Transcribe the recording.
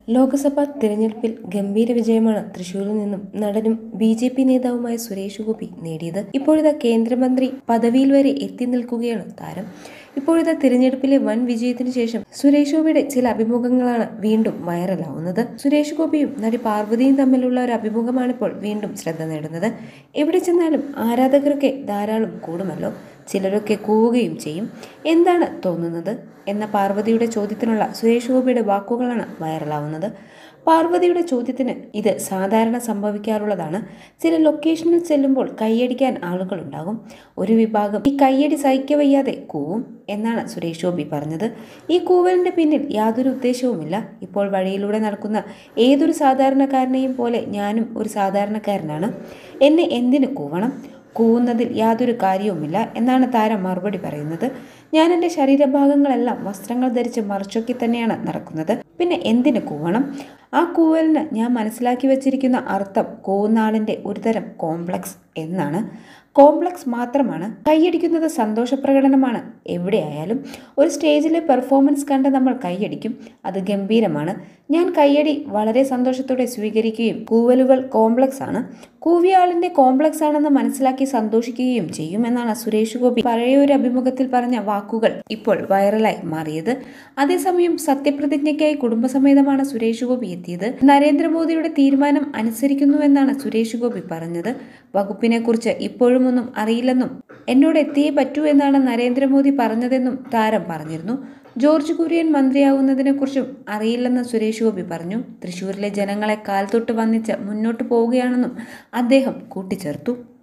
ലോക്സഭാ തിരഞ്ഞെടുപ്പിൽ ഗംഭീര വിജയമാണ് തൃശൂരിൽ നിന്നും നടനും ബി ജെ പി നേതാവുമായ സുരേഷ് ഗോപി നേടിയത് ഇപ്പോഴിതാ കേന്ദ്രമന്ത്രി പദവിയിൽ വരെ എത്തി നിൽക്കുകയാണ് താരം ഇപ്പോഴിതാ തിരഞ്ഞെടുപ്പിലെ വൻ വിജയത്തിന് ശേഷം സുരേഷ് ഗോപിയുടെ ചില അഭിമുഖങ്ങളാണ് വീണ്ടും വൈറലാവുന്നത് സുരേഷ് ഗോപിയും നടി പാർവതിയും തമ്മിലുള്ള ഒരു അഭിമുഖമാണിപ്പോൾ വീണ്ടും ശ്രദ്ധ നേടുന്നത് എവിടെ ചെന്നാലും ആരാധകരൊക്കെ ധാരാളം കൂടുമല്ലോ ചിലരൊക്കെ കൂവുകയും ചെയ്യും എന്താണ് തോന്നുന്നത് എന്ന പാർവതിയുടെ ചോദ്യത്തിനുള്ള സുരേഷ് ഗോപിയുടെ വാക്കുകളാണ് വൈറലാവുന്നത് പാർവതിയുടെ ചോദ്യത്തിന് ഇത് സാധാരണ സംഭവിക്കാറുള്ളതാണ് ചില ലൊക്കേഷനിൽ ചെല്ലുമ്പോൾ കൈയടിക്കാൻ ആളുകളുണ്ടാകും ഒരു വിഭാഗം ഈ കൈയടി സഹിക്കവയ്യാതെ കൂവും എന്നാണ് സുരേഷ് ഗോപി പറഞ്ഞത് ഈ കൂവലിന്റെ പിന്നിൽ യാതൊരു ഉദ്ദേശവുമില്ല ഇപ്പോൾ വഴിയിലൂടെ നടക്കുന്ന ഏതൊരു സാധാരണക്കാരനെയും പോലെ ഞാനും ഒരു സാധാരണക്കാരനാണ് എന്നെ എന്തിനു കൂവണം കൂവുന്നതിൽ യാതൊരു കാര്യവുമില്ല എന്നാണ് താരം മറുപടി പറയുന്നത് ഞാൻ എൻ്റെ ശരീരഭാഗങ്ങളെല്ലാം വസ്ത്രങ്ങൾ ധരിച്ച് മറച്ചൊക്കെ തന്നെയാണ് നടക്കുന്നത് പിന്നെ എന്തിനു കൂവണം ആ കൂവലിന് ഞാൻ മനസ്സിലാക്കി വച്ചിരിക്കുന്ന അർത്ഥം കൂവുന്ന ആളിൻ്റെ ഒരുതരം കോംപ്ലക്സ് എന്നാണ് കോംപ്ലക്സ് മാത്രമാണ് കൈയടിക്കുന്നത് സന്തോഷ പ്രകടനമാണ് എവിടെയായാലും ഒരു സ്റ്റേജിലെ പെർഫോമൻസ് കണ്ട് നമ്മൾ കൈയടിക്കും അത് ഗംഭീരമാണ് ഞാൻ കൈയടി വളരെ സന്തോഷത്തോടെ സ്വീകരിക്കുകയും കൂവലുകൾ കോംപ്ലക്സ് ആണ് കൂവിയ ആളിന്റെ കോംപ്ലക്സ് ആണെന്ന് മനസ്സിലാക്കി സന്തോഷിക്കുകയും ചെയ്യും എന്നാണ് സുരേഷ് ഗോപി പഴയ ഒരു അഭിമുഖത്തിൽ പറഞ്ഞ വാക്കുകൾ ഇപ്പോൾ വൈറലായി മാറിയത് അതേസമയം സത്യപ്രതിജ്ഞയ്ക്കായി കുടുംബസമേതമാണ് സുരേഷ് ഗോപി എത്തിയത് നരേന്ദ്രമോദിയുടെ തീരുമാനം അനുസരിക്കുന്നുവെന്നാണ് സുരേഷ് ഗോപി പറഞ്ഞത് വകുപ്പിനെ കുറിച്ച് ഇപ്പോഴും ഒന്നും അറിയില്ലെന്നും എന്നോട് എത്തിയേ പറ്റൂ എന്നാണ് നരേന്ദ്രമോദി പറഞ്ഞതെന്നും താരം പറഞ്ഞിരുന്നു ജോർജ് കുര്യൻ മന്ത്രിയാവുന്നതിനെക്കുറിച്ചും അറിയില്ലെന്ന് സുരേഷ് ഗോപി പറഞ്ഞു തൃശൂരിലെ ജനങ്ങളെ കാൽ തൊട്ട് വന്നിച്ച് മുന്നോട്ട് പോവുകയാണെന്നും അദ്ദേഹം കൂട്ടിച്ചേർത്തു